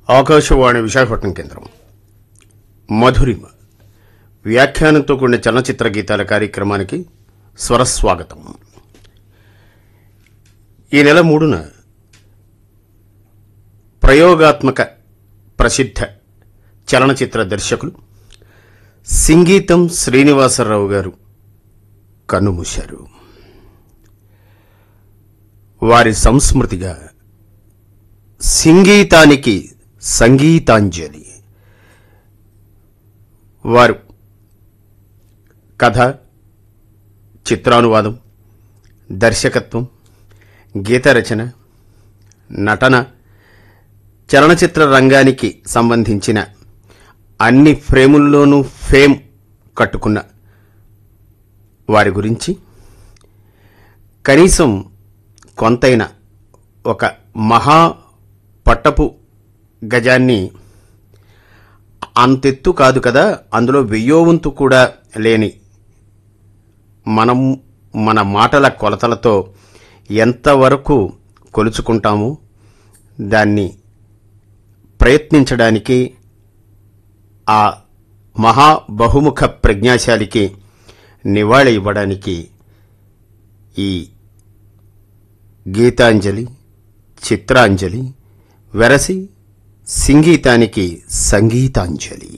ఆకాశవాణి విశాఖపట్నం కేంద్రం మధురిమ వ్యాఖ్యానంతో కూడిన చలనచిత్ర గీతాల కార్యక్రమానికి స్వరస్వాగతం ఈ నెల మూడున ప్రయోగాత్మక ప్రసిద్ధ చలనచిత్ర దర్శకులు సింగీతం శ్రీనివాసరావు గారు కన్నుమూశారు వారి సంస్మృతిగా సింగీతానికి సంగీతాంజలి వారు కథ చిత్రానువాదం దర్శకత్వం గీత రచన నటన చలనచిత్ర రంగానికి సంబంధించిన అన్ని ఫ్రేముల్లోనూ ఫేమ్ కట్టుకున్న వారి గురించి కనీసం కొంతైన ఒక మహా పట్టపు గజాన్ని అంతెత్తు కాదు కదా అందులో వెయ్యో వంతు కూడా లేని మనం మన మాటల కొలతలతో ఎంతవరకు కొలుచుకుంటామో దాన్ని ప్రయత్నించడానికి ఆ మహా బహుముఖ ప్రజ్ఞాశాలికి నివాళి ఇవ్వడానికి ఈ గీతాంజలి చిత్రాంజలి వెరసి సంగీతానికి సంగీతాంజలి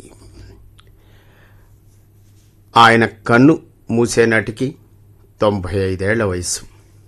ఆయన కన్ను మూసేనాటికి తొంభై ఐదేళ్ల వయసు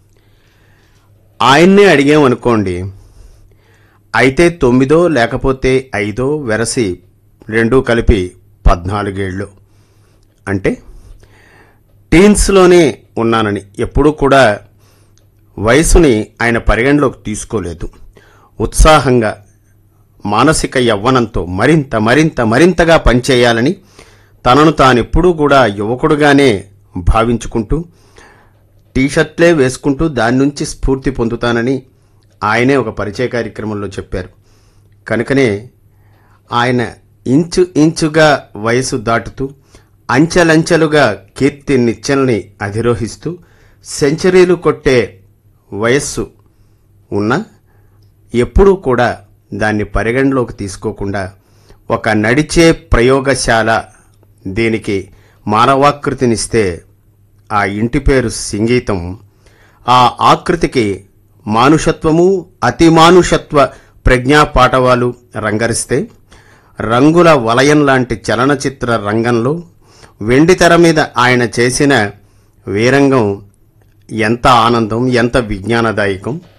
ఆయన్నే అడిగామనుకోండి అయితే తొమ్మిదో లేకపోతే ఐదో వెరసి రెండూ కలిపి పద్నాలుగేళ్ళు అంటే టీన్స్లోనే ఉన్నానని ఎప్పుడూ కూడా వయసుని ఆయన పరిగణలోకి తీసుకోలేదు ఉత్సాహంగా మానసిక యవ్వనంతో మరింత మరింత మరింతగా పనిచేయాలని తనను తానెప్పుడూ కూడా యువకుడుగానే భావించుకుంటూ టీషర్ట్లే వేసుకుంటూ దాని నుంచి స్ఫూర్తి పొందుతానని ఆయనే ఒక పరిచయ కార్యక్రమంలో చెప్పారు కనుకనే ఆయన ఇంచు ఇంచుగా వయసు దాటుతూ అంచెలంచెలుగా కీర్తి నిచ్చెల్ని అధిరోహిస్తూ సెంచరీలు కొట్టే వయస్సు ఉన్న ఎప్పుడూ కూడా దాన్ని పరిగణలోకి తీసుకోకుండా ఒక నడిచే ప్రయోగశాల దీనికి మానవాకృతినిస్తే ఆ ఇంటి పేరు సంగీతం ఆ ఆకృతికి మానుషత్వము అతిమానుషత్వ ప్రజ్ఞా పాటవాలు రంగరిస్తే రంగుల వలయం లాంటి చలనచిత్ర రంగంలో వెండితెర మీద ఆయన చేసిన వీరంగం ఎంత ఆనందం ఎంత విజ్ఞానదాయకం